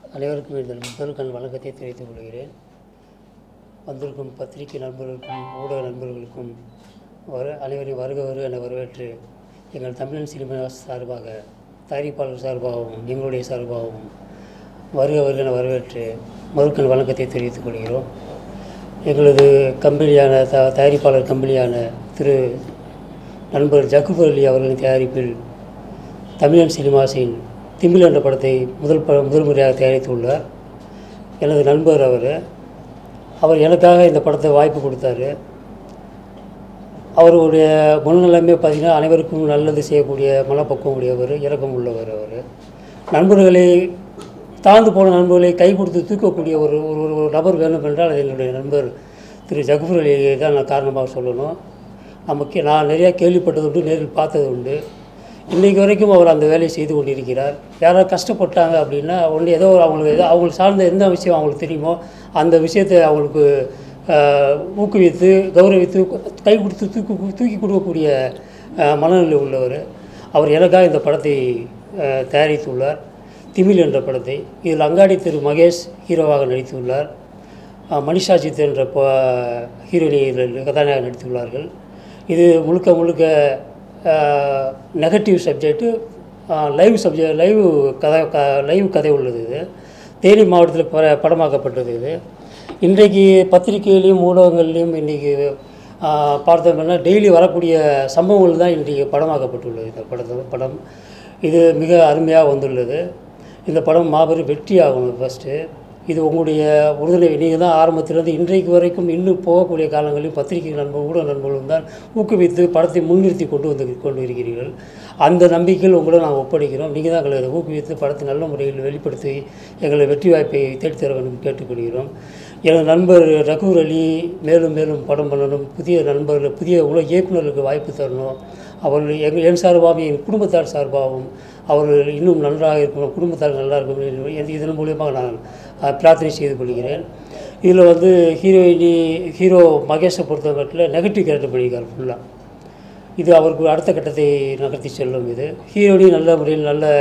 அனைவருக்கும் இந்த முதல்கண் வணக்கத்தை தெரிவித்துக் கொள்கிறேன் வந்திருக்கும் பத்திரிகை நண்பர்களுக்கும் ஊடக நண்பர்களுக்கும் வர அனைவரையும் வருக வருக என வரவேற்று எங்கள் தமிழன் சினிமா சார்பாக தயாரிப்பாளர் சார்பாகவும் எங்களுடைய சார்பாகவும் வருக வருக என வரவேற்று முதல்கண் வணக்கத்தை தெரிவித்துக் கொள்கிறோம் எங்களது கம்பெனியான த தயாரிப்பாளர் கம்பெனியான திரு நண்பர் ஜக்குபர் அலி அவர்களின் தயாரிப்பில் தமிழன் சினிமாஸின் திமில் என்ற படத்தை முதல் ப முதல் முறையாக தயாரித்துள்ளார் எனது நண்பர் அவர் அவர் எனக்காக இந்த படத்தை வாய்ப்பு கொடுத்தாரு அவருடைய குணநலமே பார்த்திங்கன்னா அனைவருக்கும் நல்லது செய்யக்கூடிய மனப்பக்குவம் உடையவர் இரக்கம் உள்ளவர் அவர் நண்பர்களை தாழ்ந்து போன நண்பர்களை கை கொடுத்து தூக்கக்கூடிய ஒரு ஒரு ஒரு நபர் வேணும் என்றால் அது என்னுடைய நண்பர் திரு ஜகுபர் அலி தான் நான் காரணமாக சொல்லணும் நமக்கு நான் நிறையா கேள்விப்பட்டது உண்டு நேரில் பார்த்தது உண்டு இன்றைக்கு வரைக்கும் அவர் அந்த வேலையை செய்து கொண்டிருக்கிறார் யாராவது கஷ்டப்பட்டாங்க அப்படின்னா ஒன்று ஏதோ ஒரு அவங்களுக்கு ஏதோ அவங்களுக்கு சார்ந்த எந்த விஷயம் அவங்களுக்கு தெரியுமோ அந்த விஷயத்தை அவங்களுக்கு ஆஹ், ஊக்குவித்து கௌரவித்து கை கொடுத்து தூக்கி தூக்கி கொடுக்கக்கூடிய ஆஹ், மனநிலை உள்ளவர் அவர் எனக்காக இந்த படத்தை ஆஹ், தயாரித்துள்ளார் திமில் என்ற படத்தை இதில் அங்காடி திரு மகேஷ் ஹீரோவாக நடித்துள்ளார் ஆஹ், மனிஷா சித் என்ற ஹீரோயினி இதில் கதாநாயகர் நடித்துள்ளார்கள் இது முழுக்க முழுக்க negative subject live subject live கதை க லைவ் கதை உள்ளது இது தேனி மாவட்டத்தில் ப படமாக்கப்பட்டது இது இன்றைக்கு பத்திரிகையிலையும் ஊடகங்கள்லையும் இன்றைக்கி பார்த்தோம்னா டெய்லி வரக்கூடிய சம்பவங்கள் தான் இன்றைக்கு படமாக்கப்பட்டுள்ளது இந்த படத்தை படம் இது மிக அருமையாக வந்துள்ளது இந்த படம் மாபெரும் வெற்றி ஆகணும் ஃபஸ்ட்டு இது உங்களுடைய உறுதுணை நீங்கள் தான் ஆரம்பத்திலிருந்து இன்றைக்கு வரைக்கும் இன்னும் போகக்கூடிய காலங்களில் பத்திரிகை நண்பர் ஊடக நண்பர்களும் தான் ஊக்குவித்து படத்தை முன்னிறுத்தி கொண்டு வந்து கொண்டு இருக்கிறீர்கள் அந்த நம்பிக்கையில் உங்களை நாங்கள் ஒப்படைக்கிறோம் நீங்கள் தான் எங்களை அதை ஊக்குவித்து படத்தை நல்ல முறையில் வெளிப்படுத்தி எங்களை வெற்றி வாய்ப்பை தேடித்தர வேண்டும் கேட்டுக்கொள்கிறோம் எனது நண்பர் ரகுர் அலி மேலும் மேலும் படம் பண்ணணும் புதிய நண்பர்கள் புதிய உலக இயக்குநர்களுக்கு வாய்ப்பு தரணும் அவர்கள் எங்கள் என் சார்பாகவும் என் குடும்பத்தார் சார்பாகவும் அவர்கள் இன்னும் நன்றாக இருக்கணும் குடும்பத்தார் நல்லா இருக்கணும் என்று இதன் மூலியமாக நான் அஹ், பிரார்த்தனை செய்து கொள்கிறேன் இதில் வந்து ஹீரோயினி ஹீரோ மகேஷை பொறுத்தவரையில் நெகட்டிவ் கேரக்டர் பண்ணியிருக்கார் ஃபுல்லாக இது அவருக்கு அடுத்த கட்டத்தை நகர்த்தி செல்லும் இது ஹீரோயினி நல்ல முறையில் நல்ல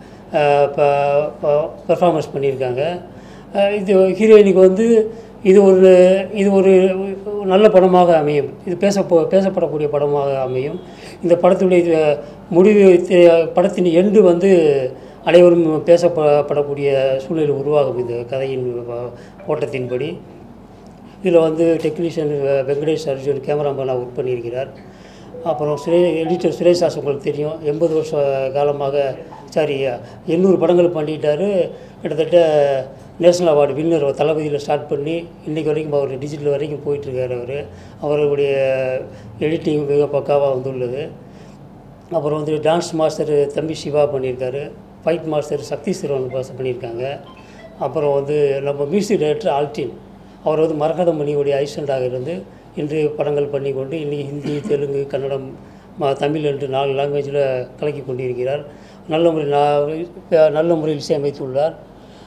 பெர்ஃபார்மன்ஸ் பண்ணியிருக்காங்க அஹ், இது ஹீரோயினிக்கு வந்து இது ஒரு இது ஒரு நல்ல படமாக அமையும் இது பேச பேசப்படக்கூடிய படமாக அமையும் இந்த படத்துடைய இது முடிவு தெ- படத்தின் எண்டு வந்து அனைவரும் பேசப்படக்கூடிய சூழ்நிலை உருவாகும் இந்த கதையின் வ- ஓட்டத்தின்படி இதில் வந்து டெக்னீஷியன் வெங்கடேஷ் அர்ஜுன் கேமராமேனாக ஒர்க் பண்ணியிருக்கிறார் அப்புறம் சுரே எடிட்டர் சுரேஷ் தாஸ் உங்களுக்கு தெரியும் எண்பது வருஷ காலமாக சாரி எண்ணூறு படங்கள் பண்ணிட்டாரு கிட்டத்தட்ட நேஷனல் அவார்டு வின்னர் தளபதியில் ஸ்டார்ட் பண்ணி இன்றைக்கு வரைக்கும் அவர் டிஜிட்டல் வரைக்கும் போயிட்டுருக்காரு அவர் அவருடைய எடிட்டிங் மிக பக்காவாக வந்துள்ளது அப்புறம் வந்து டான்ஸ் மாஸ்டர் தம்பி சிவா பண்ணியிருக்காரு ஃபைட் மாஸ்டர் சக்தி சிறுவன் பாஸ் பண்ணியிருக்காங்க அப்புறம் வந்து நம்ம மியூசிக் டைரக்டர் ஆல்டின் அவர் வந்து மரகத மணியுடைய ஐசண்டாக இருந்து இன்று படங்கள் பண்ணி கொண்டு இன்றைக்கி ஹிந்தி தெலுங்கு கன்னடம் ம தமிழ் என்று நாலு லாங்குவேஜில் கலக்கி கொண்டிருக்கிறார் நல்ல முறையில் நா- நல்ல முறையில் இசையமைத்துள்ளார்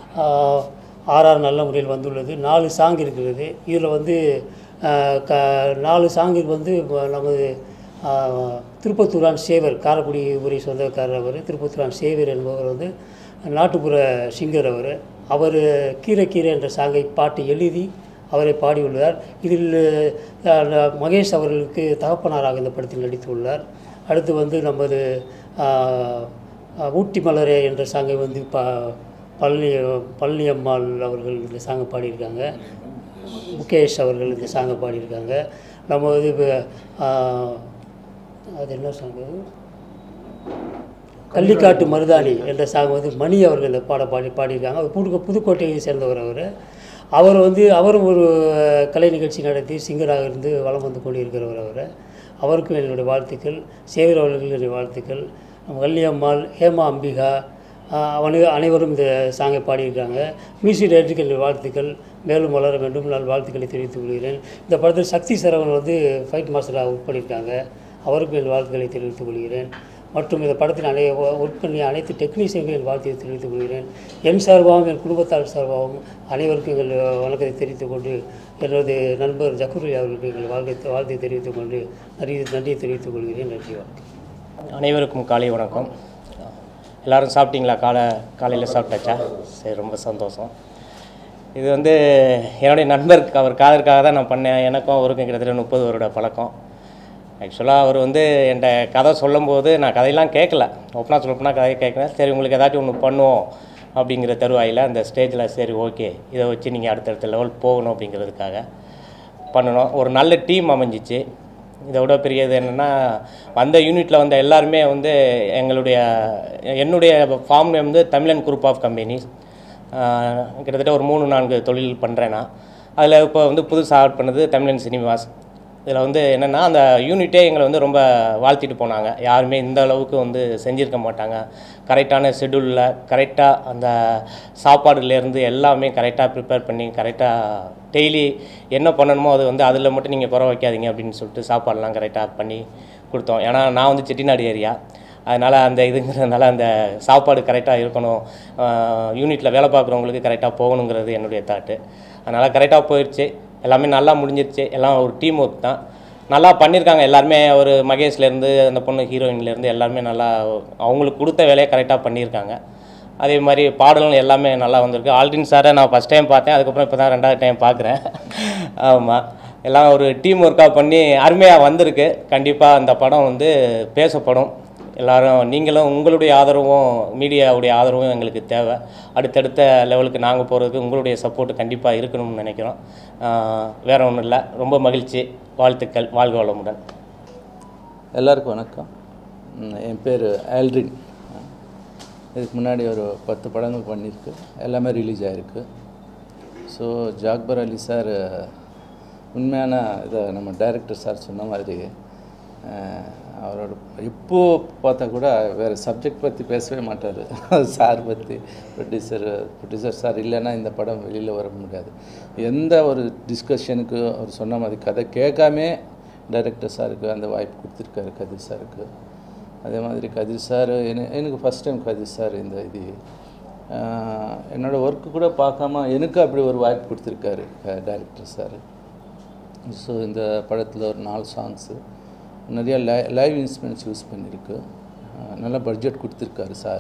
ஆர்ஆர் நல்ல முறையில் வந்துள்ளது நாலு சாங் இருக்கிறது இதில் வந்து ஆஹ், க நாலு சாங்கில் வந்து வ- நமது ஆஹ், திருப்பத்தூரான் சேவர் காரைக்குடி ஊரை சொந்தக்காரர் அவர் திருப்பத்தூரான் சேவர் என்பவர் வந்து நாட்டுப்புற சிங்கர் அவர் அவர் கீரை கீரை என்ற சாங்கை பாட்டு எழுதி அவரை பாடியுள்ளார் இதில் ஆஹ், மகேஷ் அவர்களுக்கு தகப்பனாராக இந்த படத்தில் நடித்துள்ளார் அடுத்து வந்து நமது ஆஹ், ஆஹ், ஊட்டி மலரே என்ற சாங்கை வந்து பா பழனி பழனி அம்மாள் அவர்கள் இந்த சாங்கை பாடியிருக்காங்க முகேஷ் அவர்கள் இந்த சாங்கை பாடியிருக்காங்க நம்ம இது இப்ப, ஆஹ், அது என்ன சாங் அது? கள்ளிக்காட்டு மருதாணி என்ற சாங் வந்து மணி அவர்கள் இந்த பாட பாடி பாடியிருக்காங்க அவர் புது புதுக்கோட்டையை சேர்ந்தவர் அவர் அவர் வந்து அவரும் ஒரு கலை நிகழ்ச்சி நடத்தி சிங்கராக இருந்து வலம் வந்து கொண்டிருக்கிறவர் அவர் அவருக்கும் என்னுடைய வாழ்த்துக்கள் சேகர் அவர்களுக்கு என்னுடைய வாழ்த்துக்கள் நம்ம வள்ளியம்மாள் ஹேமா அம்பிகா ஆஹ் அவனு அனைவரும் இந்த சாங்கை பாடியிருக்காங்க மியூசிக் டைரக்டருக்கு என்னுடைய வாழ்த்துக்கள் மேலும் வளர வேண்டும் நான் வாழ்த்துக்களை தெரிவித்துக் கொள்கிறேன் இந்த படத்தில் சக்தி சரவணன் வந்து ஃபைட் மாஸ்டராக ஒர்க் பண்ணியிருக்காங்க அவருக்கும் என் வாழ்த்துக்களை தெரிவித்துக் கொள்கிறேன் மற்றும் இந்த படத்தில் அனைய ஒர்க் பண்ணிய அனைத்து டெக்னீஷியன்களின் வாழ்த்தை தெரிவித்துக் கொள்கிறேன் என் சார்பாகவும் என் குடும்பத்தார் சார்பாகவும் அனைவருக்கும் எங்கள் வணக்கத்தை தெரிவித்துக் கொண்டு எனது நண்பர் ஜக்குரி அவர்களுக்கு எங்கள் வாழ்க்கை வாழ்த்தை தெரிவித்துக் கொண்டு நன்றி நன்றியை தெரிவித்துக் கொள்கிறேன் நன்றி வணக்கம் அனைவருக்கும் காலை வணக்கம் எல்லோரும் சாப்பிட்டீங்களா காலை காலையில் சாப்பிட்டாச்சா சரி ரொம்ப சந்தோஷம் இது வந்து என்னுடைய நண்பருக்கு அவர் காதலுக்காக தான் நான் பண்ணேன் எனக்கும் அவருக்கும் கிட்டத்தட்ட முப்பது வருட பழக்கம் ஆக்சுவலாக அவர் வந்து என்கிட்ட கதை சொல்லும்போது நான் கதையெல்லாம் கேட்கல ஓப்பனாக சொல்லப்போனால் கதையை கேட்கல சரி உங்களுக்கு ஏதாச்சும் ஒன்று பண்ணுவோம் அப்படிங்கிற தருவாயில் அந்த ஸ்டேஜில் சரி ஓகே இதை வச்சு நீங்கள் அடுத்தடுத்த லெவல் போகணும் அப்படிங்கிறதுக்காக பண்ணணும் ஒரு நல்ல டீம் அமைஞ்சிச்சு இதை விட பெரியது என்னென்னா வந்த யூனிட்டில் வந்த எல்லாருமே வந்து எங்களுடைய என்னுடைய ஃபார்ம் நேம் வந்து தமிழன் குரூப் ஆஃப் கம்பெனிஸ் கிட்டத்தட்ட ஒரு மூணு நான்கு தொழில் பண்ணுறேன் நான் அதில் இப்போ வந்து புதுசாக ஆட் பண்ணது தமிழன் சினிமாஸ் இதில் வந்து என்னென்னா அந்த யூனிட்டே எங்களை வந்து ரொம்ப வாழ்த்திட்டு போனாங்க யாருமே இந்த அளவுக்கு வந்து செஞ்சுருக்க மாட்டாங்க கரெக்டான ஷெடியூலில் கரெக்டாக அந்த சாப்பாடுலேருந்து எல்லாமே கரெக்டாக ப்ரிப்பேர் பண்ணி கரெக்டாக டெய்லி என்ன பண்ணணுமோ அது வந்து அதில் மட்டும் நீங்கள் குறை வைக்காதீங்க அப்படின்னு சொல்லிட்டு சாப்பாடெலாம் கரெக்டாக பண்ணி கொடுத்தோம் ஏன்னா நான் வந்து செட்டிநாடு ஏரியா அதனால் அந்த இதுங்கிறதுனால அந்த சாப்பாடு கரெக்டாக இருக்கணும் யூனிட்டில் வேலை பார்க்குறவங்களுக்கு கரெக்டாக போகணுங்கிறது என்னுடைய தாட்டு அதனால் கரெக்டாக போயிடுச்சு எல்லாமே நல்லா முடிஞ்சிருச்சு எல்லாம் ஒரு டீம் ஒர்க் தான் நல்லா பண்ணியிருக்காங்க எல்லாருமே ஒரு மகேஷ்லேருந்து அந்த பொண்ணு ஹீரோயின்லேருந்து எல்லாருமே நல்லா அவங்களுக்கு கொடுத்த வேலையை கரெக்டாக பண்ணியிருக்காங்க அதே மாதிரி பாடலும் எல்லாமே நல்லா வந்திருக்கு ஆல்டின் சாரை நான் ஃபஸ்ட் டைம் பார்த்தேன் அதுக்கப்புறம் இப்போ தான் ரெண்டாவது டைம் பார்க்குறேன் ஆமாம் எல்லாம் ஒரு டீம் ஒர்க்காக பண்ணி அருமையாக வந்திருக்கு கண்டிப்பாக அந்த படம் வந்து பேசப்படும் எல்லாரும் நீங்களும் உங்களுடைய ஆதரவும் மீடியாவுடைய ஆதரவும் எங்களுக்கு தேவை அடுத்தடுத்த லெவலுக்கு நாங்கள் போகிறதுக்கு உங்களுடைய சப்போர்ட் கண்டிப்பாக இருக்கணும்னு நினைக்கிறோம் ஆஹ் வேற ஒன்றும் இல்லை ரொம்ப மகிழ்ச்சி வாழ்த்துக்கள் வாழ்க வளமுடன் எல்லாருக்கும் வணக்கம் ம், என் பேர் ஆல்ட்ரின் இதுக்கு முன்னாடி ஒரு பத்து படங்கள் பண்ணியிருக்கு எல்லாமே ரிலீஸ் ஆகிருக்கு ஸோ ஜாக்பர் அலி சார் உண்மையான இதை நம்ம டைரக்டர் சார் சொன்ன மாதிரி அஹ், அவரோட இப்போ பார்த்தா கூட வேறு சப்ஜெக்ட் பற்றி பேசவே மாட்டார் சார் பற்றி ப்ரொடியூசர் ப்ரொடியூசர் சார் இல்லைன்னா இந்த படம் வெளியில் வர முடியாது எந்த ஒரு டிஸ்கஷனுக்கு அவர் சொன்ன மாதிரி கதை கேட்காமே டைரக்டர் சாருக்கு அந்த வாய்ப்பு கொடுத்துருக்காரு கதிர் சாருக்கு அதே மாதிரி கதிர் சார் என- எனக்கு ஃபஸ்ட் டைம் கதிர் சார் இந்த இது ஆஹ், என்னோட ஒர்க்கு கூட பார்க்காம எனக்கு அப்படி ஒரு வாய்ப்பு கொடுத்துருக்காரு டைரக்டர் சார் ஸோ இந்த படத்தில் ஒரு நாலு சாங்ஸு நிறைய லை லைவ் இன்ஸ்ட்ருமெண்ட்ஸ் யூஸ் பண்ணியிருக்கு ஆஹ், நல்ல பட்ஜெட் கொடுத்துருக்காரு சார்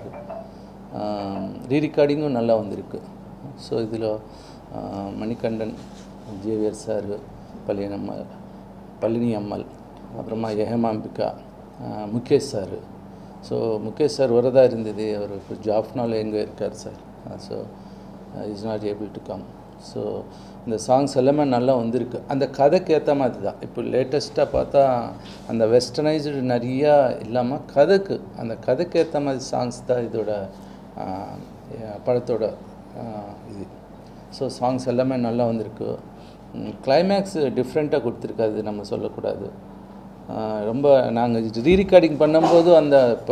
ரீ ரெக்கார்டிங்கும் நல்லா வந்திருக்கு ஸோ இதில் மணிகண்டன் ஜேவியர் சார் பள்ளியனம்மாள் பழனி அம்மாள் அப்புறமா ஹேமாம்பிகா ஆஹ், Mukesh sir so Mukesh sir வரதா இருந்தது அவர் இப்போ ஜாப்னால எங்கே இருக்கார் sir so is not able to come so இந்த சாங்ஸ் எல்லாமே நல்லா வந்திருக்கு அந்த கதைக்கு ஏற்ற மாதிரி தான் இப்போ லேட்டஸ்ட்டாக பார்த்தா அந்த வெஸ்டர்னைஸ்டு நிறையா இல்லாமல் கதைக்கு அந்த கதைக்கு ஏற்ற மாதிரி சாங்ஸ் தான் இதோட ஆஹ், படத்தோட ஆஹ், இது ஸோ சாங்ஸ் எல்லாமே நல்லா வந்திருக்கு கிளைமேக்ஸ் டிஃப்ரெண்ட்டாக கொடுத்துருக்காது நம்ம சொல்லக்கூடாது ஆஹ் ரொம்ப நாங்கள் ரீ ரெக்கார்டிங் பண்ணும்போது அந்த இப்போ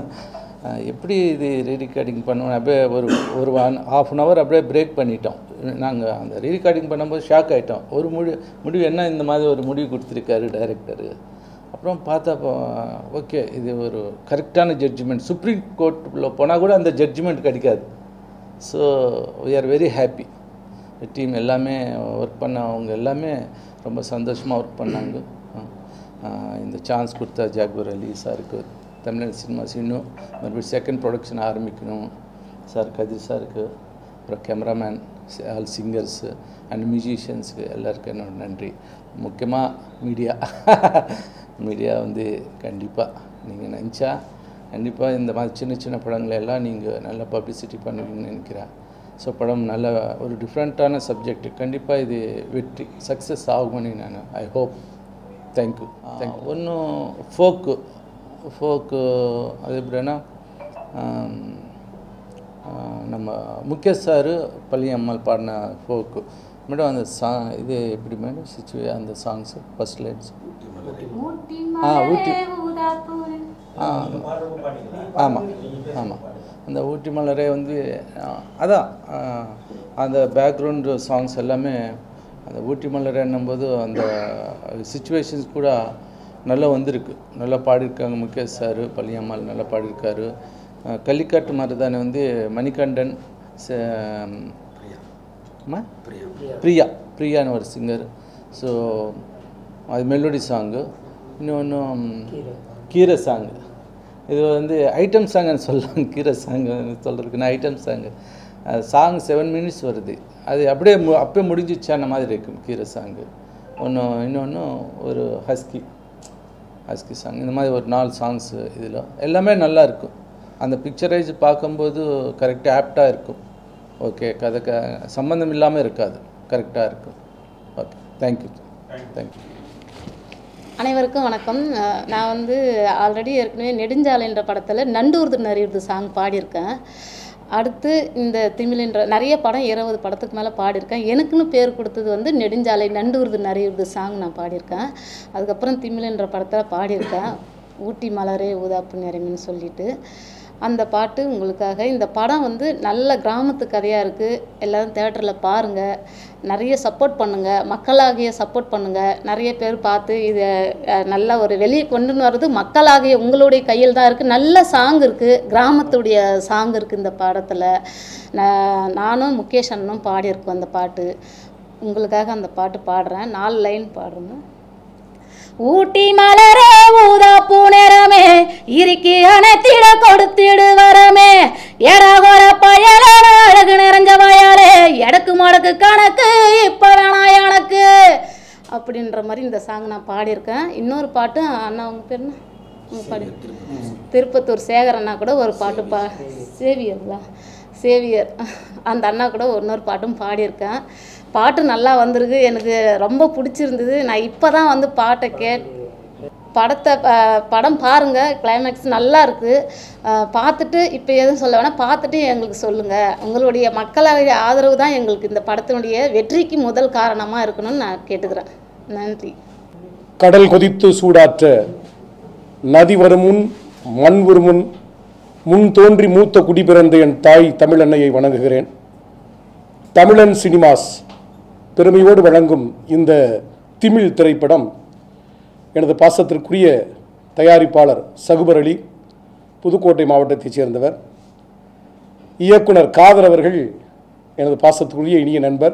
எப்படி இது ரீ ரெக்கார்டிங் பண்ணுவோம் அப்படியே ஒரு ஒரு ஒன் ஆஃப் அன் ஹவர் அப்படியே பிரேக் பண்ணிட்டோம் நாங்கள் அந்த ரீ ரெக்கார்டிங் பண்ணும்போது ஷாக் ஆகிட்டோம் ஒரு முடி முடிவு என்ன இந்த மாதிரி ஒரு முடிவு கொடுத்துருக்காரு டைரக்டரு அப்புறம் பார்த்தப்போ ஓகே இது ஒரு கரெக்டான ஜட்ஜ்மெண்ட் சுப்ரீம் கோர்ட்டில் போனால் கூட அந்த ஜட்ஜ்மெண்ட் கிடைக்காது so we are very happy team எல்லாமே ஒர்க் பண்ண அவங்க எல்லாமே ரொம்ப சந்தோஷமாக ஒர்க் பண்ணாங்க ஆஹ் இந்த சான்ஸ் கொடுத்தா ஜாக்பர் அலி சாருக்கு தமிழ் சினிமாஸ் இன்னும் மறுபடியும் செகண்ட் ப்ரொடக்ஷன் ஆரம்பிக்கணும் சார் கதிர் சாருக்கு அப்புறம் கேமராமேன் ஆல் சிங்கர்ஸு அண்ட் மியூசிஷியன்ஸுக்கு எல்லாருக்கும் என்னோட நன்றி முக்கியமாக மீடியா மீடியா வந்து கண்டிப்பாக நீங்கள் நினச்சா கண்டிப்பாக இந்த மாதிரி சின்ன சின்ன படங்களை எல்லாம் நீங்கள் நல்ல பப்ளிசிட்டி பண்ணுவீங்கன்னு நினைக்கிறேன் ஸோ படம் நல்ல ஒரு டிஃப்ரெண்ட்டான சப்ஜெக்ட் கண்டிப்பாக இது வெற்றி சக்ஸஸ் ஆகும்னு நான் ஐ ஹோப் தேங்க்யூ தேங்க்யூ ஒன்றும் ஃபோக்கு ஃபோக்கு அது எப்படின்னா ஆம், ஆ, நம்ம முகேஷ் சார் பள்ளியம்மாள் பாடின ஃபோக்கு மேடம் அந்த சா இது எப்படி மேடம் சிச்சுவே அந்த சாங்ஸு ஃபஸ்ட் லைன்ஸ் ஊட்டி ஆ, ஊட்டி. மலை ஊதாப்பூர் ஆ ஆமாம் ஆமாம் அந்த ஊட்டி மலரே வந்து ஆ, அதான் ஆ, அந்த பேக்ரவுண்டு சாங்ஸ் எல்லாமே அந்த ஊட்டி மலரேன்னும் போது அந்த சுச்சுவேஷன்ஸ் கூட நல்லா வந்திருக்கு நல்லா பாடியிருக்காங்க முகேஷ் சார் பள்ளியம்மாள் நல்லா பாடியிருக்காரு ஆ, கள்ளிக்காட்டு மருதானி வந்து மணிகண்டன் ச- அம்மா? பிரியா பிரியான்னு ஒரு சிங்கர் ஸோ அது மெலோடி சாங்கு இன்னொன்று கீரை சாங்கு இது வந்து ஐட்டம் சாங்னு சொல்லலாம் கீரை சாங் சொல்கிறதுக்குன்னா item song song seven minutes வருது அது அப்படியே மு அப்படியே முடிஞ்சிச்சான மாதிரி இருக்கும் கீரை சாங்கு ஒன்று இன்னொன்று ஒரு ஹஸ்கி ஹஸ்கி சாங் இந்த மாதிரி ஒரு நாலு சாங்ஸு இதில் எல்லாமே நல்லா இருக்கும் அந்த பிக்சரைஸ் பார்க்கும்போது கரெக்டாக ஆப்டாக இருக்கும் ஓகே கதை க சம்மந்தம் இல்லாமல் இருக்காது கரெக்டாக இருக்கும் ஓகே தேங்க்யூ தேங்க்யூ அனைவருக்கும் வணக்கம் அஹ் நான் வந்து ஆல்ரெடி ஏற்கனவே நெடுஞ்சாலைன்ற படத்தில் நண்டூர்து நரியுது சாங் பாடியிருக்கேன் அடுத்து இந்த திமிழ்ன்ற நிறைய படம் இருபது படத்துக்கு மேலே பாடியிருக்கேன் எனக்குன்னு பேர் கொடுத்தது வந்து நெடுஞ்சாலை நண்டூர்து நரியுது சாங் நான் பாடியிருக்கேன் அதுக்கப்புறம் திமிழ்ன்ற படத்தில் பாடியிருக்கேன் ஊட்டி மலரே ஊதாப்பு நிறமின்னு சொல்லிட்டு அந்த பாட்டு உங்களுக்காக இந்த படம் வந்து நல்ல கிராமத்து கதையாக இருக்குது எல்லோரும் தேட்டரில் பாருங்கள் நிறைய சப்போர்ட் பண்ணுங்கள் மக்களாகிய சப்போர்ட் பண்ணுங்கள் நிறைய பேர் பார்த்து இதை அஹ், நல்ல ஒரு வெளியே கொண்டு வர்றது மக்களாகிய உங்களுடைய கையில் தான் இருக்குது நல்ல சாங் இருக்குது கிராமத்துடைய சாங் இருக்குது இந்த பாடத்தில் நான் நானும் முகேஷ் அண்ணனும் பாடியிருக்கோம் அந்த பாட்டு உங்களுக்காக அந்த பாட்டு பாடுறேன் நாலு லைன் பாடுறேன் ஊட்டி மலரே ஊதா பூநேரமே இறுக்கி அணைத்திட கொடுத்திடு வரமே எரகொர பயலான அழகு நிறைஞ்ச வயலே எடக்கு மடக்கு கணக்கு இப்போ வேணா எனக்கு அப்படின்ற மாதிரி இந்த சாங் நான் பாடியிருக்கேன் இன்னொரு பாட்டு அண்ணா உங்க பேர் என்ன உங்க பாடி திருப்பத்தூர் சேகர் அண்ணா கூட ஒரு பாட்டு பா சேவியர்களா சேவியர் அந்த அண்ணா கூட இன்னொரு பாட்டும் பாடியிருக்கேன் பாட்டு நல்லா வந்திருக்கு எனக்கு ரொம்ப பிடிச்சிருந்தது நான் இப்போ தான் வந்து பாட்டை கேட் படத்தை ப- படம் பாருங்கள் கிளைமேக்ஸ் நல்லா இருக்குது பார்த்துட்டு இப்போ எதுவும் சொல்ல வேணாம் பார்த்துட்டு எங்களுக்கு சொல்லுங்கள் உங்களுடைய மக்களுடைய ஆதரவு தான் எங்களுக்கு இந்த படத்தினுடைய வெற்றிக்கு முதல் காரணமாக இருக்கணும்னு நான் கேட்டுக்கிறேன் நன்றி கடல் கொதித்து சூடாற்ற நதி வருமுன் மண் வருமுன் முன் தோன்றி மூத்த குடி பிறந்த என் தாய் தமிழன்னையை வணங்குகிறேன் தமிழன் சினிமாஸ் பெருமையோடு வழங்கும் இந்த திமிழ் திரைப்படம் எனது பாசத்திற்குரிய தயாரிப்பாளர் சகுபர் அலி புதுக்கோட்டை மாவட்டத்தைச் சேர்ந்தவர் இயக்குனர் காதர் அவர்கள் எனது பாசத்துக்குரிய இனிய நண்பர்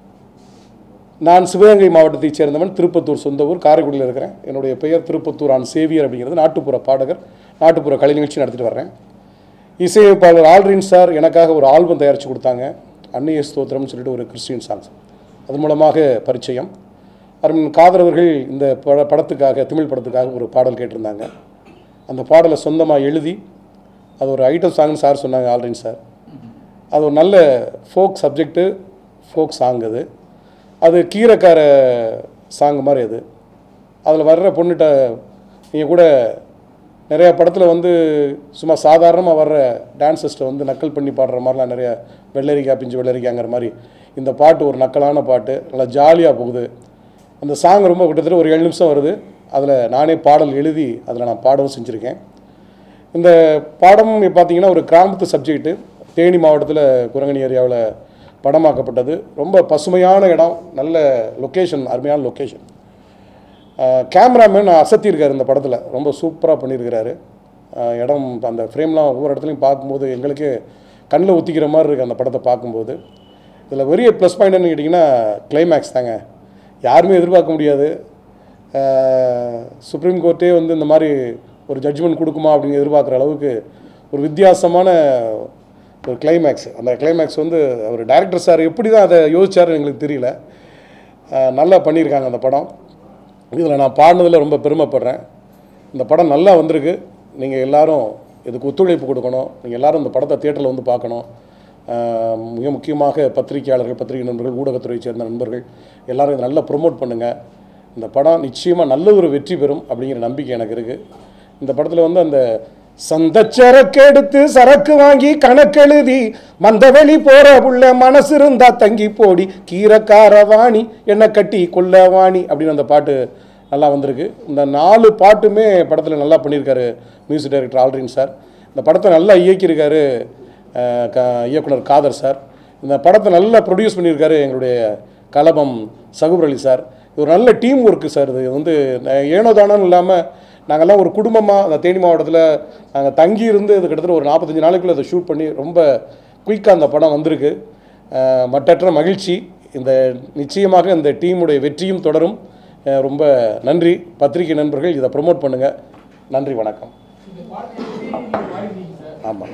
நான் சிவகங்கை மாவட்டத்தைச் சேர்ந்தவன் திருப்பத்தூர் சொந்த ஊர் காரைக்குடியில் இருக்கிறேன் என்னுடைய பெயர் திருப்பத்தூர் ஆன் சேவியர் அப்படிங்கிறது நாட்டுப்புற பாடகர் நாட்டுப்புற கலை நிகழ்ச்சி நடத்திட்டு வர்றேன் இசையமைப்பாளர் ஆல்ரின் சார் எனக்காக ஒரு ஆல்பம் தயாரித்து கொடுத்தாங்க அன்னைய ஸ்தோத்திரம்னு சொல்லிட்டு ஒரு கிறிஸ்டியன் சாங்ஸ் அது மூலமாக பரிச்சயம் அருண் காதரவர்கள் இந்த பட படத்துக்காக தமிழ் படத்துக்காக ஒரு பாடல் கேட்டிருந்தாங்க அந்த பாடலை சொந்தமாக எழுதி அது ஒரு ஐட்டம் சாங்னு சார் சொன்னாங்க ஆல்ரின் சார் அது ஒரு நல்ல ஃபோக் சப்ஜெக்ட்டு ஃபோக் சாங் அது அது கீரைக்கார சாங் மாதிரி அது அதில் வர்ற பொண்ணுகிட்ட நீங்கள் கூட நிறையா படத்தில் வந்து சும்மா சாதாரணமாக வர்ற டான்சஸ்ட்டை வந்து நக்கல் பண்ணி பாடுற மாதிரிலாம் நிறைய வெள்ளரிக்காய் பிஞ்சு வெள்ளரிக்காங்கிற மாதிரி இந்த பாட்டு ஒரு நக்கலான பாட்டு நல்லா ஜாலியாக போகுது அந்த சாங் ரொம்ப கிட்டத்தட்ட ஒரு ஏழு நிமிஷம் வருது அதில் நானே பாடல் எழுதி அதில் நான் பாடவும் செஞ்சுருக்கேன் இந்த பாடம் பார்த்தீங்கன்னா ஒரு கிராமத்து சப்ஜெக்ட்டு தேனி மாவட்டத்தில் குரங்கணி ஏரியாவில் படமாக்கப்பட்டது ரொம்ப பசுமையான இடம் நல்ல லொக்கேஷன் அருமையான லொக்கேஷன் கேமராமேன் அசத்தியிருக்காரு இந்த படத்தில் ரொம்ப சூப்பராக பண்ணியிருக்கிறாரு அஹ் இடம் அந்த ஃப்ரேம்லாம் ஒவ்வொரு இடத்துலையும் பார்க்கும்போது எங்களுக்கே கண்ணில் ஊற்றிக்கிற மாதிரி இருக்குது அந்த படத்தை பார்க்கும்போது இதில் பெரிய ப்ளஸ் பாயிண்ட்னு கேட்டிங்கன்னா கிளைமேக்ஸ் தாங்க யாருமே எதிர்பார்க்க முடியாது அஹ் சுப்ரீம் கோர்ட்டே வந்து இந்த மாதிரி ஒரு ஜட்ஜ்மெண்ட் கொடுக்குமா அப்படின்னு எதிர்பார்க்குற அளவுக்கு ஒரு வித்தியாசமான ஒரு கிளைமேக்ஸ் அந்த கிளைமேக்ஸ் வந்து அவர் டைரக்டர் சார் எப்படி தான் அதை யோசிச்சாருன்னு எங்களுக்கு தெரியல அஹ் நல்லா பண்ணியிருக்காங்க அந்த படம் இதில் நான் பாடினதில் ரொம்ப பெருமைப்படுறேன் இந்த படம் நல்லா வந்திருக்கு நீங்கள் எல்லாரும் இதுக்கு ஒத்துழைப்பு கொடுக்கணும் நீங்கள் எல்லாரும் இந்த படத்தை தியேட்டரில் வந்து பார்க்கணும் ஆஹ் மிக முக்கியமாக பத்திரிகையாளர்கள் பத்திரிகை நண்பர்கள் ஊடகத்துறையை சேர்ந்த நண்பர்கள் எல்லாரும் இதை நல்லா ப்ரொமோட் பண்ணுங்கள் இந்த படம் நிச்சயமாக நல்ல ஒரு வெற்றி பெறும் அப்படிங்கிற நம்பிக்கை எனக்கு இருக்குது இந்த படத்தில் வந்து அந்த சந்த சரக்கு எடுத்து சரக்கு வாங்கி கணக்கெழுதி மந்தவெளி போற புள்ள மனசு இருந்தா தங்கி போடி கீரைக்கார வாணி என்ன கட்டி கொல்ல வாணி அப்படின்னு அந்த பாட்டு நல்லா வந்திருக்கு இந்த நாலு பாட்டுமே படத்தில் நல்லா பண்ணியிருக்காரு மியூசிக் டைரக்டர் ஆல்ரின் சார் இந்த படத்தை நல்லா இயக்கியிருக்காரு அஹ், க இயக்குனர் காதர் சார் இந்த படத்தை நல்லா ப்ரொடியூஸ் பண்ணியிருக்காரு எங்களுடைய கலபம் சகுபர் அலி சார் இது ஒரு நல்ல டீம் ஒர்க்கு சார் இது வந்து அஹ், ஏனோ தானோன்னு இல்லாமல் நாங்கள்லாம் ஒரு குடும்பமாக அந்த தேனி மாவட்டத்தில் நாங்கள் தங்கி இருந்து இது கிட்டத்தட்ட ஒரு நாற்பத்தஞ்சு நாளைக்குள்ளே அதை ஷூட் பண்ணி ரொம்ப குயிக்காக அந்த படம் வந்திருக்கு அஹ், மட்டற்ற மகிழ்ச்சி இந்த நிச்சயமாக இந்த டீமுடைய வெற்றியும் தொடரும் அஹ், ரொம்ப நன்றி பத்திரிகை நண்பர்கள் இதை ப்ரொமோட் பண்ணுங்கள் நன்றி வணக்கம் ஆமாம்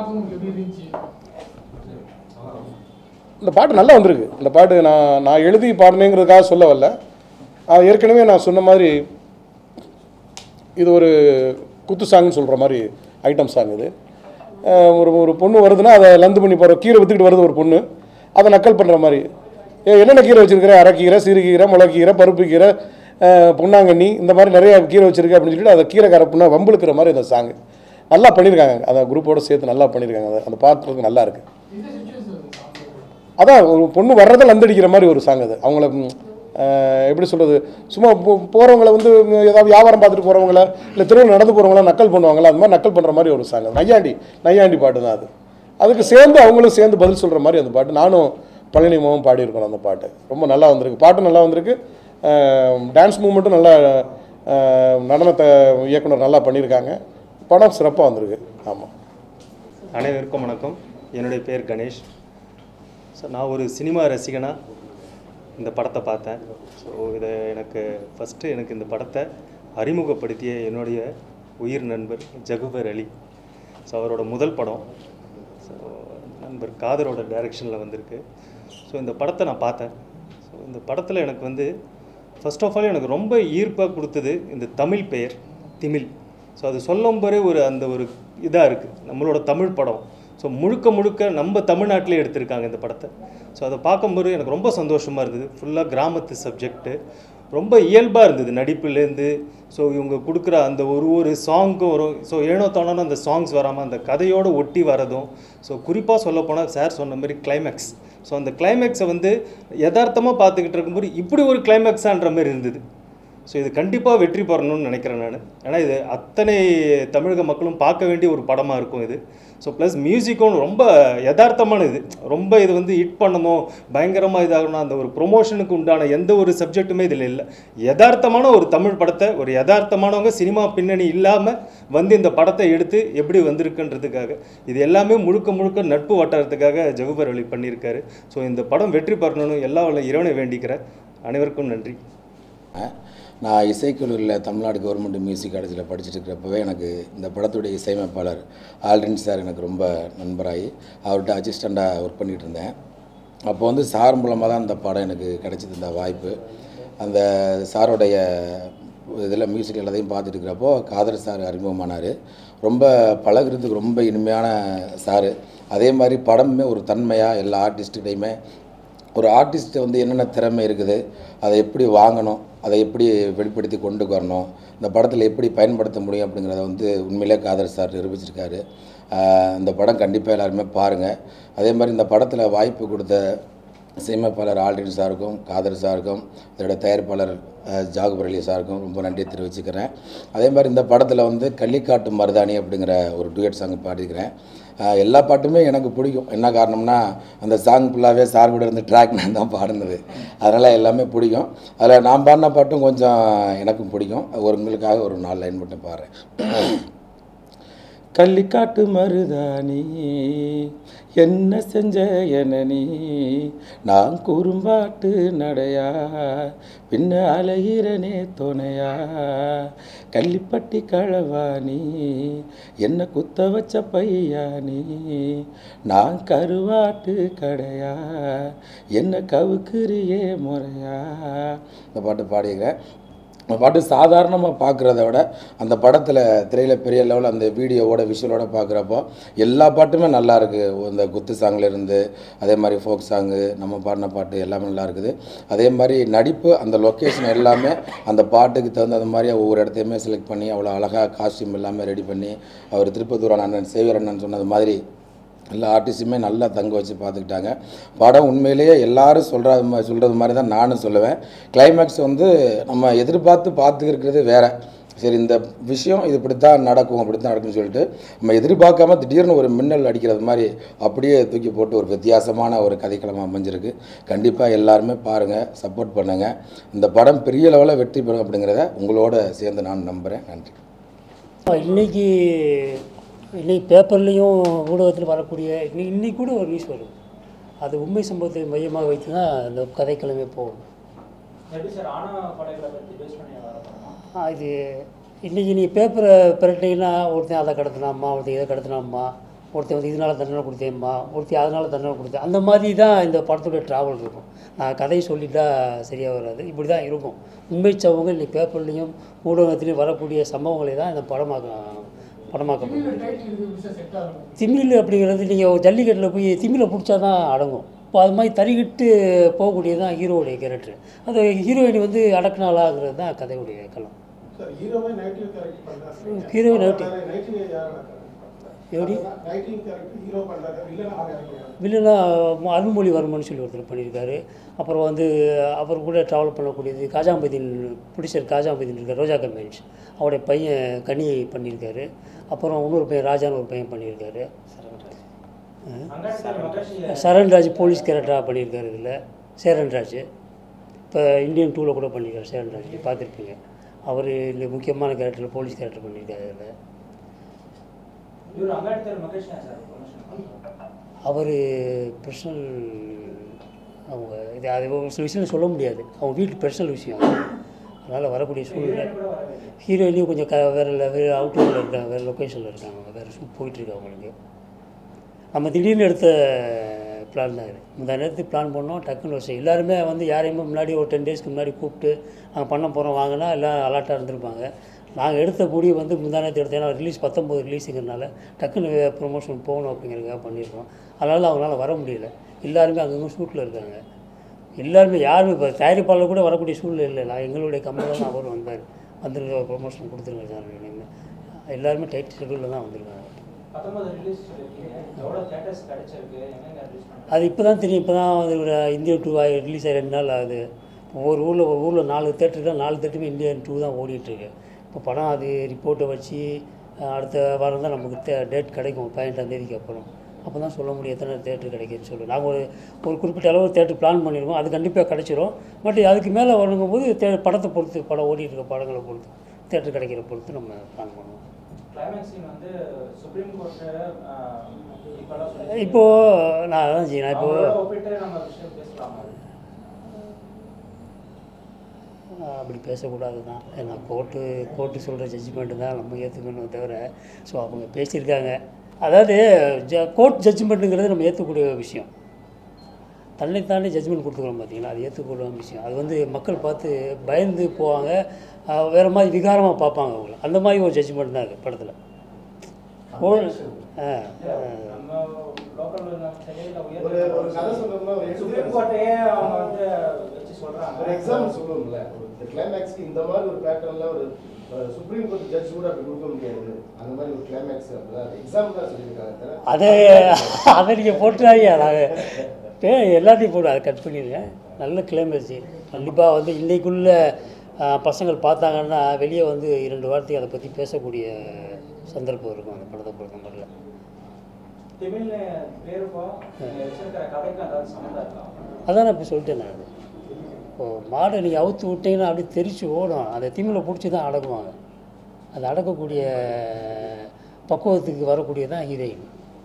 இந்த பாட்டு நல்லா வந்திருக்கு இந்த பாட்டு நான் நான் எழுதி பாடினேங்கிறதுக்காக சொல்ல வரல அது ஏற்கனவே நான் சொன்ன மாதிரி இது ஒரு குத்து சாங்னு சொல்கிற மாதிரி ஐட்டம் சாங் இது அஹ் ஒரு ஒரு பொண்ணு வருதுன்னா அதை லந்து பண்ணி போகிற கீரை வித்துக்கிட்டு வருது ஒரு பொண்ணு அதை நக்கல் பண்ணுற மாதிரி ஏ என்னென்ன கீரை வச்சிருக்கிற அரைக்கீரை சிறுகீரை முளைக்கீரை பருப்பு கீரை அஹ் பொன்னாங்கண்ணி இந்த மாதிரி நிறைய கீரை வச்சிருக்க அப்படின்னு சொல்லிட்டு அதை கீரை கரப்புனா வம்புழுக்கிற மாதிரி அந்த சாங் நல்லா பண்ணியிருக்காங்க அந்த குரூப்போட சேர்த்து நல்லா பண்ணியிருக்காங்க அதை அந்த பாட்டுறதுக்கு நல்லா இருக்கு அதான் ஒரு பொண்ணு வர்றதை லந்தடிக்கிற மாதிரி ஒரு சாங் அது அவங்கள ம், அஹ், எப்படி சொல்கிறது சும்மா போ- போறவங்கள வந்து ம், ஏதாவது வியாபாரம் பார்த்துட்டு போகிறவங்கள இல்லை தெருவில் நடந்து போகிறவங்கள நக்கல் பண்ணுவாங்களா அது மாதிரி நக்கல் பண்ணுற மாதிரி ஒரு சாங் நையாண்டி நையாண்டி பாட்டு தான் அது அதுக்கு சேர்ந்து அவங்களும் சேர்ந்து பதில் சொல்கிற மாதிரி அந்த பாட்டு நானும் பழனிமாவும் பாடியிருக்கோம் அந்த பாட்டு ரொம்ப நல்லா வந்திருக்கு பாட்டும் நல்லா வந்திருக்கு டான்ஸ் மூமெண்ட்டும் நல்லா அஹ், நடனத்தை இயக்குனர் நல்லா பண்ணியிருக்காங்க படம் சிறப்பாக வந்திருக்கு ஆமாம் அனைவருக்கும் வணக்கம் என்னுடைய பேர் கணேஷ் ஸோ நான் ஒரு சினிமா ரசிகனாக இந்த படத்தை பார்த்தேன் ஸோ இதை எனக்கு ஃபஸ்ட்டு எனக்கு இந்த படத்தை அறிமுகப்படுத்திய என்னுடைய உயிர் நண்பர் ஜகுபர் அலி ஸோ அவரோட முதல் படம் ஸோ நண்பர் காதரோட டைரக்ஷனில் வந்திருக்கு ஸோ இந்த படத்தை நான் பார்த்தேன் ஸோ இந்த படத்தில் எனக்கு வந்து ஃபர்ஸ்ட் ஆஃப் ஆல் எனக்கு ரொம்ப ஈர்ப்பாக கொடுத்தது இந்த தமிழ் பெயர் திமிழ் ஸோ அது சொல்லும் போதே ஒரு அந்த ஒரு இதாக இருக்குது நம்மளோட தமிழ் படம் ஸோ முழுக்க முழுக்க நம்ம தமிழ்நாட்டிலே எடுத்திருக்காங்க இந்த படத்தை ஸோ அதை பார்க்கும்போது எனக்கு ரொம்ப சந்தோஷமாக இருந்தது ஃபுல்லாக கிராமத்து சப்ஜெக்ட்டு ரொம்ப இயல்பாக இருந்தது நடிப்புலேருந்து ஸோ இவங்க கொடுக்குற அந்த ஒரு ஒரு சாங்க்கும் வரும் ஸோ ஏனோ தானோன்னு அந்த சாங்ஸ் வராமல் அந்த கதையோடு ஒட்டி வரதும் ஸோ குறிப்பாக சொல்லப்போனால் சார் சொன்ன மாதிரி கிளைமேக்ஸ் ஸோ அந்த கிளைமேக்ஸை வந்து யதார்த்தமாக பார்த்துக்கிட்டு இருக்கும்போது இப்படி ஒரு கிளைமேக்ஸான்ற மாதிரி இருந்தது ஸோ இது கண்டிப்பாக வெற்றி பெறணும்னு நினைக்கிறேன் நான் ஏன்னா இது அத்தனை தமிழக மக்களும் பார்க்க வேண்டிய ஒரு படமாக இருக்கும் இது ஸோ ப்ளஸ் மியூசிக்கும் ரொம்ப யதார்த்தமான இது ரொம்ப இது வந்து ஹிட் பண்ணணும் பயங்கரமாக இதாகணும் அந்த ஒரு ப்ரொமோஷனுக்கு உண்டான எந்த ஒரு சப்ஜெக்ட்டுமே இதில் இல்லை யதார்த்தமான ஒரு தமிழ் படத்தை ஒரு யதார்த்தமானவங்க சினிமா பின்னணி இல்லாமல் வந்து இந்த படத்தை எடுத்து எப்படி வந்திருக்குன்றதுக்காக இது எல்லாமே முழுக்க முழுக்க நட்பு வட்டாரத்துக்காக ஜகுபர் அலி பண்ணியிருக்காரு ஸோ இந்த படம் வெற்றி பெறணும்னு எல்லா வல்ல இறைவனை வேண்டிக்கிறேன் அனைவருக்கும் நன்றி நான் இசைக்கல்லூரியில் தமிழ்நாடு கவர்மெண்ட் மியூசிக் காலேஜில் படிச்சுட்டு இருக்கிறப்பவே எனக்கு இந்த படத்துடைய இசையமைப்பாளர் ஆல்ரின் சார் எனக்கு ரொம்ப நண்பராகி அவர்கிட்ட அசிஸ்டண்ட்டாக ஒர்க் பண்ணிகிட்டு இருந்தேன் அப்போ வந்து சார் மூலமாக தான் இந்த படம் எனக்கு கிடைச்சது இந்த வாய்ப்பு அந்த சாரோடைய இதில் மியூசிக் எல்லாத்தையும் பார்த்துட்டு இருக்கிறப்போ காதர் சார் அறிமுகமானார் ரொம்ப பழகுறதுக்கு ரொம்ப இனிமையான சார் அதே மாதிரி படமுமே ஒரு தன்மையாக எல்லா ஆர்டிஸ்ட்டுகிட்டையுமே ஒரு ஆர்டிஸ்ட்டு வந்து என்னென்ன திறமை இருக்குது அதை எப்படி வாங்கணும் அதை எப்படி வெளிப்படுத்தி கொண்டு வரணும் இந்த படத்தில் எப்படி பயன்படுத்த முடியும் அப்படிங்கிறத வந்து உண்மையிலே காதர் சார் நிரூபிச்சிருக்காரு ஆஹ் இந்த படம் கண்டிப்பாக எல்லாருமே பாருங்கள் அதே மாதிரி இந்த படத்தில் வாய்ப்பு கொடுத்த இசையமைப்பாளர் ஆல்ரின் சாருக்கும் காதர் சாருக்கும் இதோட தயாரிப்பாளர் அஹ், ஜாகுபர் அலி சாருக்கும் ரொம்ப நன்றி தெரிவிச்சுக்கிறேன் அதே மாதிரி இந்த படத்தில் வந்து கள்ளிக்காட்டு மருதாணி அப்படிங்கிற ஒரு டூயட் சாங் பாடிக்கிறேன் அஹ், எல்லா பாட்டுமே எனக்கு பிடிக்கும் என்ன காரணம்னா அந்த சாங் ஃபுல்லாகவே சார் கூட இருந்து ட்ராக் நான் தான் பாடினது அதனால் எல்லாமே பிடிக்கும் அதில் நான் பாடின பாட்டும் கொஞ்சம் எனக்கும் பிடிக்கும் ஒரு உங்களுக்காக ஒரு நாலு லைன் மட்டும் பாடுறேன் கள்ளிக்காட்டு மருதாணி என்ன செஞ்ச என நீ நான் குறும்பாட்டு நடையா பின்ன அலைகிறனே துணையா கள்ளிப்பட்டி களவாணி என்ன குத்த வச்ச பையா நீ நான் கருவாட்டு கடையா என்ன கவுக்குறியே முறையா இந்த பாட்டு பாடிக்கிறேன் அந்த பாட்டு சாதாரணமாக பார்க்குறத விட அந்த படத்தில் திரையில் பெரிய லெவலில் அந்த வீடியோவோட விஷுவலோட பார்க்குறப்போ எல்லா பாட்டுமே நல்லா இருக்கு இந்த குத்து சாங்ல இருந்து அதே மாதிரி ஃபோக் சாங்கு நம்ம பாடின பாட்டு எல்லாமே நல்லா இருக்குது அதே மாதிரி நடிப்பு அந்த லொக்கேஷன் எல்லாமே அந்த பாட்டுக்கு தகுந்த மாதிரி ஒவ்வொரு இடத்தையுமே செலக்ட் பண்ணி அவ்வளோ அழகாக காஸ்டியூம் எல்லாமே ரெடி பண்ணி அவர் திருப்பத்தூர் அண்ணன் சேவியர் அண்ணன் சொன்னது மாதிரி எல்லா ஆர்டிஸ்ட்டுமே நல்லா தங்க வச்சு பார்த்துக்கிட்டாங்க படம் உண்மையிலேயே எல்லாரும் சொல்கிறது மாதிரி சொல்கிறது மாதிரி தான் நானும் சொல்லுவேன் கிளைமேக்ஸ் வந்து நம்ம எதிர்பார்த்து பார்த்துக்கிறது வேற சரி இந்த விஷயம் இது இப்படி தான் நடக்கும் அப்படி தான் நடக்கும்னு சொல்லிட்டு நம்ம எதிர்பார்க்காம திடீர்னு ஒரு மின்னல் அடிக்கிறது மாதிரி அப்படியே தூக்கி போட்டு ஒரு வித்தியாசமான ஒரு கதைக்களமாக அமைஞ்சிருக்கு கண்டிப்பாக எல்லாருமே பாருங்கள் சப்போர்ட் பண்ணுங்கள் இந்த படம் பெரிய லெவலில் வெற்றி பெறும் அப்படிங்கிறத உங்களோட சேர்ந்து நான் நம்புகிறேன் நன்றி இன்னைக்கு இன்னைக்கு பேப்பர்லேயும் ஊடகத்தில் வரக்கூடிய இன்னி இன்னைக்கு கூட ஒரு நியூஸ் வரும் அது உண்மை சம்பவத்தை மையமாக வைத்து தான் அந்த கதைக்கிழமை போகும் எப்படி சார் ஆணவ கொலைகளை பற்றி பேஸ் பண்ணி வர படமா ஆ, இது இன்றைக்கி நீ பேப்பரை பிரட்டிங்கன்னா ஒருத்தன் அதை கடத்தினாம்மா ஒருத்தன் இதை கடத்தினாம்மா ஒருத்தன் வந்து இதனால் தண்டனை கொடுத்தேம்மா ஒருத்தன் அதனால் தண்டனை கொடுத்தேன் அந்த மாதிரி தான் இந்த படத்துடைய ட்ராவல் இருக்கும் நான் கதையை சொல்லிட்டா சரியாக வராது இப்படி தான் இருக்கும் உண்மை சம்பவங்கள் இன்னைக்கு பேப்பர்லேயும் ஊடகத்துலேயும் வரக்கூடிய சம்பவங்களை தான் இந்த படமாக்க படமாக்கப்படும் திமிழ் அப்படிங்கிறது நீங்கள் ஜல்லிக்கட்டில் போய் திமிழை பிடிச்சா தான் அடங்கும் இப்போ அது மாதிரி தறிக்கிட்டு போகக்கூடியது தான் ஹீரோவுடைய கேரக்டர் அந்த ஹீரோயின் வந்து அடக்குனாலாங்கிறது தான் கதையுடைய களம் சார் ஹீரோவே நெகட்டிவ் கேரக்டர் பண்றாரு ஹீரோ negative. நெகட்டிவ் யார் எப்படி நெகட்டிவ் கேரக்டர் ஹீரோ பண்றாரு வில்லன் யார் வில்லனா அருள்மொழிவர்மன் சொல்லி ஒருத்தர் பண்ணியிருக்காரு அப்புறம் வந்து அவர் கூட ட்ராவல் பண்ணக்கூடியது காஜாம்பதின் புடிச்சர் காஜாம்பதின் இருக்கார் ரோஜா கம்பெனிஸ் அவருடைய பையன் கனி பண்ணியிருக்காரு அப்புறம் இன்னொரு பையன் ராஜான்னு ஒரு பையன் பண்ணியிருக்காரு சரண்ராஜ் போலீஸ் கேரக்டராக பண்ணியிருக்காரு இதில் சேரன்ராஜ் இப்போ இந்தியன் டூவில் கூட பண்ணியிருக்காரு சேரன்ராஜ் பார்த்துருப்பீங்க அவர் இந்த முக்கியமான கேரக்டரில் போலீஸ் கேரக்டர் பண்ணியிருக்காரு இதில் அவர் பர்சனல் அவங்க இது அது ஒரு சில விஷயம் சொல்ல முடியாது அவங்க வீட்டு பர்சனல் விஷயம் அதனால் வரக்கூடிய சூழ்நிலை ஹீரோயினையும் கொஞ்சம் க வேறு வேறு அவுட்டோரில் இருக்காங்க வேறு லொக்கேஷனில் இருக்காங்க அவங்க வேறு ஷூட் போயிட்டுருக்கு அவங்களுக்கு நம்ம திடீர்னு எடுத்த பிளான் தான் இது இந்த நேரத்துக்கு பிளான் பண்ணோம் டக்குன்னு வருஷம் எல்லாருமே வந்து யாரையுமே முன்னாடி ஒரு டென் டேஸ்க்கு முன்னாடி கூப்பிட்டு நாங்கள் பண்ண போகிறோம் வாங்கினா எல்லாம் அலர்ட்டாக இருந்திருப்பாங்க நாங்கள் எடுத்த கூடிய வந்து முந்தானத்தை எடுத்தோம் ஏன்னா ரிலீஸ் பத்தொம்போது ரிலீஸுங்கிறனால டக்குன்னு ப்ரொமோஷன் போகணும் அப்படிங்கிறதுக்காக பண்ணியிருக்கோம் அதனால் அவங்களால வர முடியல எல்லாருமே அங்கங்கே ஷூட்டில் இருக்காங்க எல்லாருமே யாருமே இப்போ தயாரிப்பாளர் கூட வரக்கூடிய சூழ்நிலை இல்லை நான் எங்களுடைய கம்பெனியில் தான் அவர் வந்தார் வந்துருங்க ப்ரொமோஷன் கொடுத்துருங்க சார் அப்படின்னு எல்லாருமே டைட் ஷெடியூலில் தான் வந்திருக்காங்க அது இப்போ தான் தெரியும் இப்போ தான் அது ஒரு இந்தியா டூ ரிலீஸ் ஆகி ரெண்டு நாள் ஆகுது ஒவ்வொரு ஊரில் ஒரு ஊரில் நாலு தேட்டர் தான் நாலு தேட்டருமே இந்தியன் டூ தான் ஓடிட்டுருக்கு இப்போ படம் அது ரிப்போர்ட்டை வச்சு அஹ், அடுத்த வாரம் தான் நமக்கு தே டேட் கிடைக்கும் பதினெட்டாம் தேதிக்கு அப்புறம் அப்போ தான் சொல்ல முடியும் எத்தனை தேட்டர் கிடைக்குன்னு சொல்லி நாங்கள் ஒரு ஒரு குறிப்பிட்ட அளவு தேட்டர் பிளான் பண்ணியிருக்கோம் அது கண்டிப்பாக கிடைச்சிரும் பட் அதுக்கு மேலே வரணுங்கும் போது தே படத்தை பொறுத்து படம் ஓடிட்டு இருக்க படங்களை பொறுத்து தேட்டர் கிடைக்கிற பொறுத்து நம்ம பிளான் பண்ணுவோம் கிளைமேக்ஸ் சீன் வந்து சுப்ரீம் கோர்ட்டு இப்போலாம் இப்போது நான் அதான் செய்யணும் இப்போ அவங்களோட ஒப்பிட்டு நம்ம விஷயம் பேசலாமா அப்படி பேசக்கூடாது தான் ஏன்னா கோர்ட்டு கோர்ட்டு சொல்கிற ஜட்ஜ்மெண்ட்டு தான் நம்ம ஏற்றுக்கணும் தவிர ஸோ அவங்க பேசியிருக்காங்க அதாவது ஜ கோர்ட் ஜட்ஜ்மெண்ட்டுங்கிறது நம்ம ஏற்றுக்கூடிய விஷயம் தன்னைத்தானே ஜட்ஜ்மெண்ட் கொடுத்துக்கிறோம் பார்த்தீங்களா அது ஏற்றுக்கூடிய விஷயம் அது வந்து மக்கள் பார்த்து பயந்து போவாங்க அஹ் வேறு மாதிரி விகாரமாக பார்ப்பாங்க அவங்கள அந்த மாதிரி ஒரு ஜட்ஜ்மெண்ட் தான் இருக்குது படத்தில் ஓ ஆ ஆ. நம்ம லோக்கல் சென்னையில் ஒரு ஒரு கதை சொல்லணும்னா ஒரு சுப்ரீம் எடுத்துக்காட்டு கோர்ட்டையே அவங்க வந்து வச்சு சொல்றாங்க ஒரு எக்ஸாம்பிள் சொல்லுவோம்ல ஒரு கிளைமேக்ஸ்க்கு இந்த மாதிரி ஒரு பேட்டர்ன்ல ஒரு அஹ், சுப்ரீம் கோர்ட் ஜட்ஜ் கூட அப்படி கொடுக்க முடியாது அந்த மாதிரி ஒரு கிளைமேக்ஸ் அப்படிதான் எக்ஸாம்பிள் தான் சொல்லியிருக்காங்க தவிர அதை அதை நீங்கள் போட்டுறாங்க நாங்கள் பே எல்லாத்தையும் போடு அதை கட் பண்ணிடுங்க நல்ல கிளைமேக்ஸு கண்டிப்பாக வந்து இன்னைக்குள்ள ஆஹ், பசங்கள் பார்த்தாங்கன்னா வெளியே வந்து இரண்டு வார்த்தைக்கு அதை பற்றி பேசக்கூடிய சந்தர்ப்பம் இருக்கும் அந்த படத்தை பொறுத்த மாதிரில தமிழ்ல பேருக்கும் நீங்க வச்சிருக்கிற கதைக்கும் ஏதாவது சம்மந்தம் இருக்கா அதான் நான் இப்போ சொல்லிட்டேன் நான் இப்போ மாடை நீங்கள் அவுத்து விட்டீங்கன்னா அப்படியே தெரிச்சு ஓடும் அந்த திமிலை பிடிச்சி தான் அடக்குவாங்க அது அடக்கக்கூடிய பக்குவத்துக்கு வரக்கூடியதான் ஹீரோயின்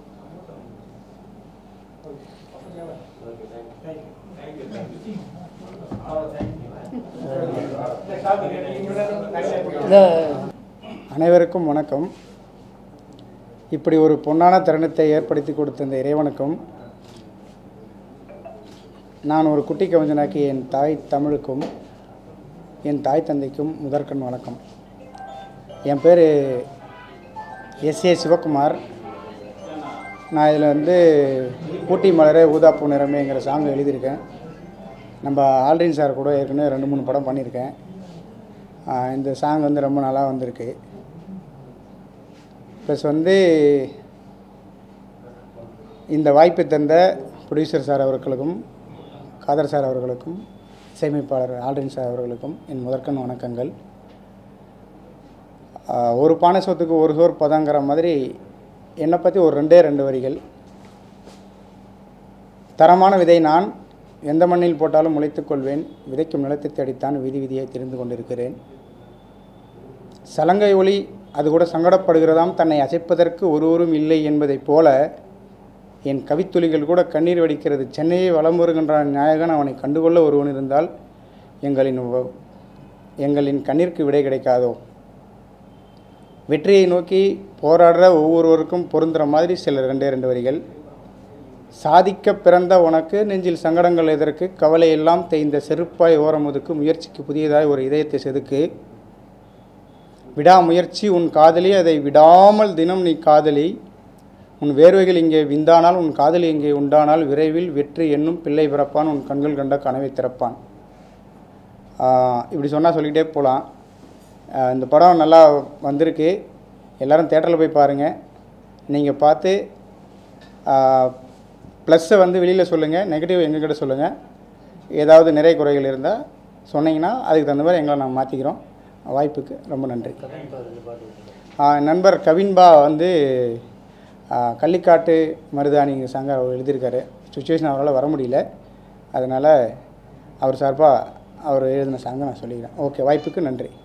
இந்த அனைவருக்கும் வணக்கம் இப்படி ஒரு பொன்னான தருணத்தை ஏற்படுத்தி கொடுத்த இந்த இறைவனுக்கும் நான் ஒரு குட்டி கவிஞனாக்கி என் தாய் தமிழுக்கும் என் தாய் தந்தைக்கும் முதற்கண் வணக்கம் என் பேர் எஸ் ஏ சிவகுமார் நான் இதில் வந்து ஊட்டி மலரே ஊதாப்பூ நிறமேங்கிற சாங் எழுதியிருக்கேன் நம்ம ஆல்ரின் சார் கூட ஏற்கனவே ரெண்டு மூணு படம் பண்ணியிருக்கேன் ஆஹ் இந்த சாங் வந்து ரொம்ப நல்லா வந்திருக்கு ப்ளஸ் வந்து இந்த வாய்ப்பை தந்த ப்ரொடியூசர் சார் அவர்களுக்கும் காதர் சார் அவர்களுக்கும் இசையமைப்பாளர் ஆல்ரின் சார் அவர்களுக்கும் என் முதற்கண் வணக்கங்கள் ஆஹ் ஒரு பானை சோத்துக்கு ஒரு சோர் பதங்கிற மாதிரி என்னை பற்றி ஒரு ரெண்டே ரெண்டு வரிகள் தரமான விதை நான் எந்த மண்ணில் போட்டாலும் முளைத்துக் கொள்வேன் விதைக்கும் நிலத்தை தேடித்தான் விதி விதியை தெரிந்து கொண்டிருக்கிறேன் சலங்கை ஒளி அது கூட சங்கடப்படுகிறதாம் தன்னை அசைப்பதற்கு ஒருவரும் இல்லை என்பதைப் போல என் கவித்துளிகள் கூட கண்ணீர் வடிக்கிறது சென்னையை வலம் வருகின்றான் நாயகன் அவனை கண்டுகொள்ள ஒருவன் இருந்தால் எங்களின் வ- எங்களின் கண்ணீருக்கு விடை கிடைக்காதோ வெற்றியை நோக்கி போராடுற ஒவ்வொருவருக்கும் பொருந்துகிற மாதிரி சில ரெண்டே ரெண்டு வரிகள் சாதிக்க பிறந்த உனக்கு நெஞ்சில் சங்கடங்கள் எதற்கு கவலை எல்லாம் தேய்ந்த செருப்பாய் ஓரமுதுக்கு முயற்சிக்கு புதியதாய் ஒரு இதயத்தை செதுக்கு விடாமுயற்சி உன் காதலி அதை விடாமல் தினம் நீ காதலி உன் வேர்வைகள் இங்கே விந்தானால் உன் காதலி இங்கே உண்டானால் விரைவில் வெற்றி என்னும் பிள்ளை பிறப்பான் உன் கண்கள் கண்ட கனவை திறப்பான் ஆஹ் இப்படி சொன்னால் சொல்லிக்கிட்டே போகலாம் இந்த படம் நல்லா வந்திருக்கு எல்லாரும் தேட்டரில் போய் பாருங்கள் நீங்கள் பார்த்து ப்ளஸ்ஸை வந்து வெளியில் சொல்லுங்கள் நெகட்டிவ் எங்ககிட்ட சொல்லுங்கள் ஏதாவது நிறை குறைகள் இருந்தால் சொன்னீங்கன்னா அதுக்கு தகுந்த மாதிரி எங்களை நாங்கள் மாற்றிக்கிறோம் வாய்ப்புக்கு ரொம்ப நன்றி ஆ, நண்பர் கவின்பா வந்து ஆ, கள்ளிக்காட்டு மருதாணி சங்க அவர் எழுதியிருக்காரு சுச்சுவேஷன் அவரால் வர முடியல அதனால் அவர் சார்பாக அவர் எழுதின சாங்கை நான் சொல்லிக்கிறேன் ஓகே வாய்ப்புக்கு நன்றி